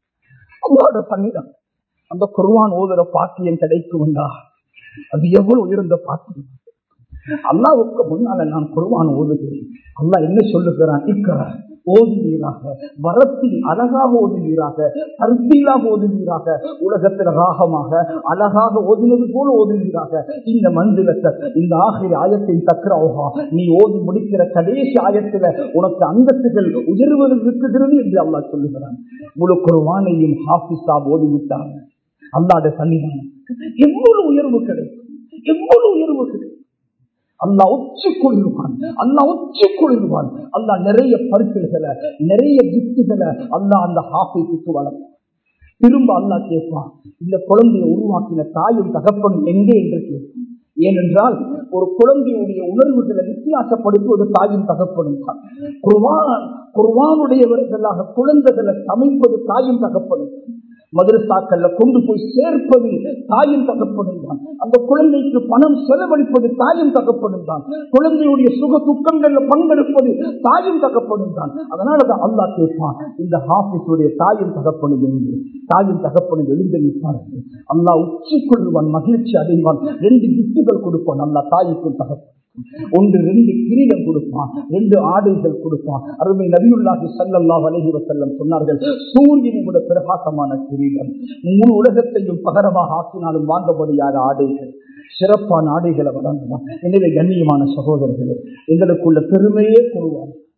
அல்லாட சன்னிதானம் அந்த குருவான் ஓதுற பாக்கியம் கிடைக்கும்டா அது எவ்வளவு உயர்ந்த பாக்கியம் அல்லாவுக்கு முன்னால நான் குருவான் ஓதுகிறேன் அல்லாஹ் என்ன சொல்லுகிறான் இக்கர ஓதுவீராக வரத்தில் அழகாக ஓதுவீராக கருத்திலாக ஓதுவீராக உலகத்தில் ராகமாக அழகாக ஓதினது போல ஓதுவீராக இந்த மந்திரத்தை இந்த ஆகிய ஆயத்தை தக்கரவுகா நீ ஓதி முடிக்கிற கடைசி ஆயத்துல உனக்கு அந்தத்துகள் உயர்வுகள் இருக்குகிறது என்று அல்லாஹ் சொல்லுகிறான் முழு குருவானையும் ஹாஃபிஸா ஓதிவிட்டாங்க அல்லாட சன்னிதானம் எவ்வளவு உயர்வு கிடைக்கும் எவ்வளவு உயர்வு கிடைக்கும் அல்லா உச்சி குளிர்வான் அல்லா உச்சி குளிர்வான் அல்லா நிறைய பரிசுகளை நிறைய கிஃப்டுகளை அல்லா அந்த ஹாஃபிஸுக்கு வளர்ப்பான் திரும்ப அல்லா கேட்பான் இந்த குழந்தையை உருவாக்கின தாயும் தகப்பனும் எங்கே என்று கேட்பான் ஏனென்றால் ஒரு குழந்தையுடைய உணர்வுகளை வித்தியாசப்படுத்துவது தாயும் தகப்பனும் தான் குர்வான் குர்வானுடையவர்களாக குழந்தைகளை சமைப்பது தாயும் தகப்பனும் மதுரசாக்கள்ல கொண்டு போய் சேர்ப்பது தாயும் தகப்பனும் தான் அந்த குழந்தைக்கு பணம் செலவழிப்பது தாயும் தகப்பனும் தான் குழந்தையுடைய சுக துக்கங்கள்ல பங்கெடுப்பது தாயும் தகப்பனும் தான் அதனாலதான் அல்லாஹ் கேட்பான் இந்த ஹாஃபிஸுடைய தாயும் தகப்பனும் எழுந்து தாயும் தகப்பனும் எழுந்து நிற்பார்கள் அல்லாஹ் உச்சி கொள்வான் மகிழ்ச்சி அடைவான் ரெண்டு கிஃப்டுகள் கொடுப்பான் அல்லாஹ் தாய்க்கும் தகப்பன் ஒன்று ரெண்டு கிரீடம் கொடுப்பான் ரெண்டு ஆடைகள் கொடுப்பான் அருமை நபியுல்லாஹி சல்லல்லாஹு அலைஹி வஸல்லம் சொன்னார்கள் சூரியனை விட பிரகாசமான கிரீடம் முழு உலகத்தையும் பகரமாக ஆக்கினாலும் வாங்க முடியாத ஆடைகள் சிறப்பான ஆடைகளை வழங்குவான் எனவே கண்ணியமான சகோதரர்களே எங்களுக்குள்ள பெருமையே கூறுவார்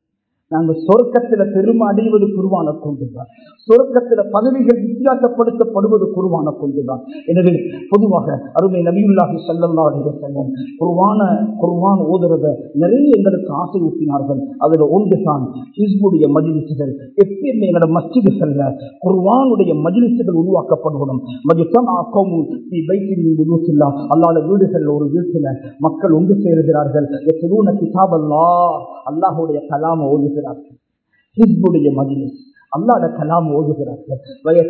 நாங்க சொர்க்கத்துல பெருமை அடைவது குருவான கொண்டுதான் சொர்க்கத்துல பதவிகள் வித்தியாசப்படுத்தப்படுவது குருவான கொண்டுதான் எனவே பொதுவாக அருமை நபியுல்லாஹி சல்லல்லா அலைஹி செல்லம் குருவான குருவான் ஓதுறத நிறைய எங்களுக்கு ஆசை ஊட்டினார்கள் அதுல ஒன்றுதான் ஹிஸ்புடைய மஜிலிசுகள் எப்பயுமே எங்களோட மஸ்ஜிதுகள்ல குருவானுடைய மஜிலிசுகள் உருவாக்கப்படணும் மஜித்தம் ஆக்கமும் அல்லாத வீடுகள்ல ஒரு வீட்டுல மக்கள் ஒன்று சேருகிறார்கள் எத்தூன கிதாப் அல்லா அல்லாஹுடைய கலாம் ஓதுகிறார்கள் ஹிஸ்புடைய மஜிலிஸ் அல்லாட கலாம் ஓதுகிறார்கள்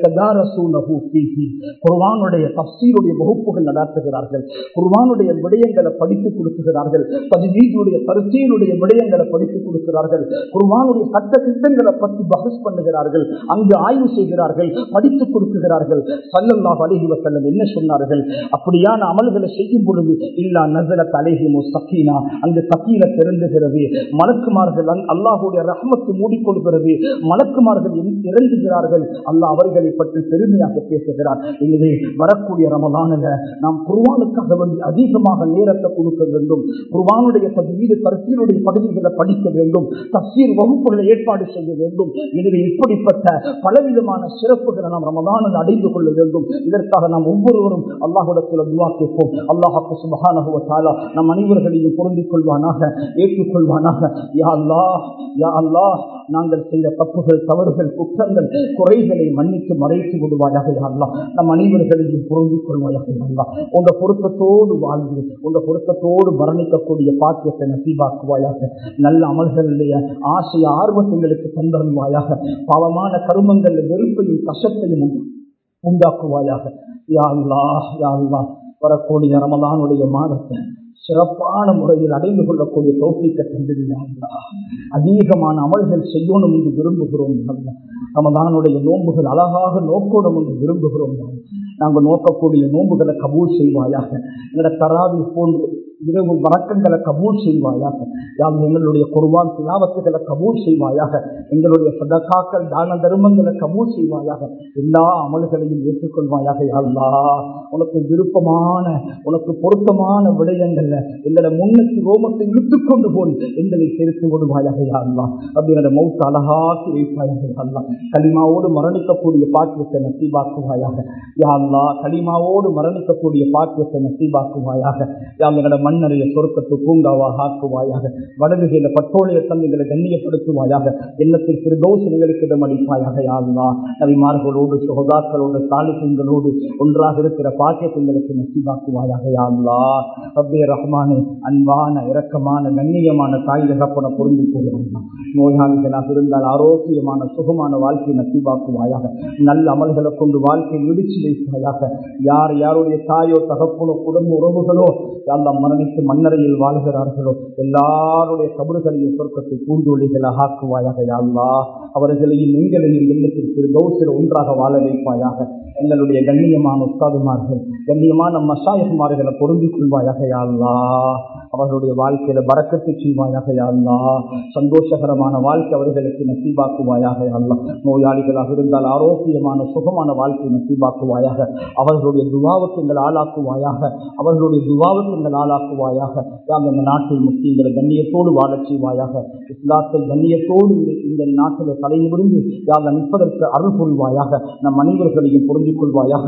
குர்வானுடைய தப்சீருடைய வகுப்புகள் நடத்துகிறார்கள் குர்வானுடைய விடயங்களை படித்துக் கொடுக்குகிறார்கள் தஜ்வீதுடைய தருசீனுடைய விடயங்களை படித்துக் கொடுக்கிறார்கள் குர்வானுடைய சட்ட திட்டங்களை பற்றி பகஸ் பண்ணுகிறார்கள் அங்கு ஆய்வு செய்கிறார்கள் படித்துக் கொடுக்குகிறார்கள் சல்லல்லா அலிஹி வசல்லம் என்ன சொன்னார்கள் அப்படியான அமல்களை செய்யும் பொழுது இல்லா நசல தலைஹிமோ சக்கீனா அங்கு சக்கீன திறந்துகிறது மலக்குமார்கள் அல்லாஹுடைய ரஹமத்து மூடிக்கொள்கிறது மலக்குமார்கள் இறங்குகிறார்கள் அல்லாஹ் அவர்களை பற்றி பெருமையாக பேசுகிறார் எனவே வரக்கூடிய ரமலானில் நாம் குர்வானுக்காக வேண்டி அதிகமாக நேரத்தை கொடுக்க வேண்டும் குர்வானுடைய பதிவீடு தரசீருடைய பகுதிகளை படிக்க வேண்டும் தப்சீர் வகுப்புகளை ஏற்பாடு செய்ய வேண்டும் எனவே இப்படிப்பட்ட பலவிதமான சிறப்புகளை நாம் ரமலானில் அடைந்து கொள்ள வேண்டும் இதற்காக நாம் ஒவ்வொருவரும் அல்லாஹுடத்தில் துவா கேட்போம் அல்லாஹாக்கு சுபகானகுவத்தாலா நம் அனைவர்களையும் பொருந்திக் கொள்வானாக ஏற்றுக்கொள்வானாக யா அல்லாஹ் யா அல்லாஹ் நாங்கள் செய்த தப்புகள் தவறுகள் குற்றங்கள் குறைகளை மன்னித்து மறைத்து விடுவாயாக அல்லா நம் அனைவர்களையும் பொருந்திக் கொள்வாயாக அல்லா உங்க பொருத்தத்தோடு வாழ்ந்து உங்க பொருத்தத்தோடு மரணிக்கக்கூடிய பாக்கியத்தை நசீபாக்குவாயாக நல்ல அமல்களுடைய ஆசை ஆர்வத்தைங்களுக்கு தந்தருவாயாக பாவமான கருமங்கள் வெறுப்பையும் கஷ்டத்தையும் உண்டாக்குவாயாக யா அல்லா யா அல்லா வரக்கூடிய ரமலானுடைய மாதத்தை சிறப்பான முறையில் அடைந்து கொள்ளக்கூடிய தோப்பிக்க தந்திரியா அதிகமான அமல்கள் செய்யணும் என்று விரும்புகிறோம் ரமதானுடைய நோன்புகள் அழகாக நோக்கணும் என்று விரும்புகிறோம் நாங்கள் நோக்கக்கூடிய நோன்புகளை கபூல் செய்வாயாக எங்களோட தராவி போன்று இரவு வணக்கங்களை கபூல் செய்வாயாக யாம் எங்களுடைய குர்வான் திலாவத்துகளை கபூல் செய்வாயாக எங்களுடைய சதகாக்கள் தான தர்மங்களை கபூல் செய்வாயாக எல்லா அமல்களையும் ஏற்றுக்கொள்வாயாக யாழ்லா உனக்கு விருப்பமான உனக்கு பொருத்தமான விடயங்கள்ல எங்களை முன்னேற்றி ரோமத்தை இழுத்துக் கொண்டு போய் எங்களை சேர்த்து விடுவாயாக யாழ்லா அப்படி என்னோட மௌத்து அழகாக்கி வைப்பாயாக யாழ்லா களிமாவோடு மரணிக்கக்கூடிய பாக்கியத்தை நசீபாக்குவாயாக யாழ்லா களிமாவோடு மரணிக்கக்கூடிய பாக்கியத்தை நசீபாக்குவாயாக யாம் எங்களோட மண்ணறைய சொருக்கத்து பூங்காவாக ஆக்குவாயாக வடகுகையில பட்டோலைய தந்தைகளை கண்ணியப்படுத்துவாயாக எண்ணத்தில் பிரதோஷங்களுக்கு இடம் அளிப்பாயாக யாழ்லா நபிமார்களோடு சுகதாக்களோடு சாலிசங்களோடு ஒன்றாக இருக்கிற பாக்கியங்களுக்கு நசீபாக்குவாயாக யாழ்லா ரப்பே ரஹ்மானே அன்பான இரக்கமான கண்ணியமான தாய் தகப்பன பொருந்தி கூறியா நோயாளிகளாக இருந்தால் ஆரோக்கியமான சுகமான வாழ்க்கை நசீபாக்குவாயாக நல்ல அமல்களை கொண்டு வாழ்க்கை விடிச்சு வைப்பாயாக யார் யாருடைய தாயோ தகப்பனோ குடும்ப உறவுகளோ யாரெல்லாம் மரணித்து மண்ணறையில் வாழ்கிறார்களோ எல்லாருடைய கபறுகளையும் சொர்க்கத்தை பூந்தொழிகளாக ஆக்குவாயாக யாழ்லா அவர்களையும் எங்களையும் எண்ணத்திற்கு கௌசில ஒன்றாக வாழ வைப்பாயாக எங்களுடைய கண்ணியமான உஸ்தாதுமார்கள் கண்ணியமான மசாயகுமார்களை பொருந்திக் கொள்வாயாக யாழ்லா அவர்களுடைய வாழ்க்கையில பறக்கத்து செய்வாயாக யாழ்லா சந்தோஷகரமான வாழ்க்கை அவர்களுக்கு நசீபாக்குவாயாக யாழ்லா நோயாளிகளாக இருந்தால் ஆரோக்கியமான சுகமான வாழ்க்கை நசீபாக்குவாயாக அவர்களுடைய துவாவுக்கு எங்கள் ஆளாக்குவாயாக அவர்களுடைய துவாவுக்கு எங்கள் ஆளாக்குவாயாக யாம் இந்த நாட்டில் முஸ்லீம்களை கண்ணியத்தோடு வாழச் செய்வாயாக இஸ்லாத்தை கண்ணியத்தோடு இந்த இந்த நாட்டில் தலையிலிருந்து யார் நிற்பதற்கு அருள் புரிவாயாக நம் அனைவர்களையும் புரிந்து கொள்வாயாக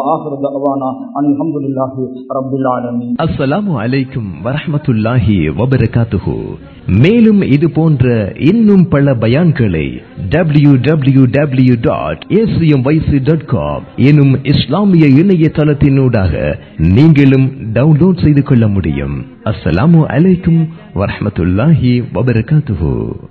அல்ஹம்துலில்லாஹி ரப்பில் ஆலமீன் அஸ்ஸலாமு அலைக்கும் வரஹ்மத்துல்லாஹி வபரகாத்துஹு மேலும் இது போன்ற இன்னும் பல பயான்களை W W W dot dot com எனும் இஸ்லாமிய இணையதளத்தினூடாக நீங்களும் டவுன்லோட் செய்து கொள்ள முடியும் அஸ்ஸலாமு அலைக்கும் வரஹ்மத்துல்லாஹி வபரகாத்துஹு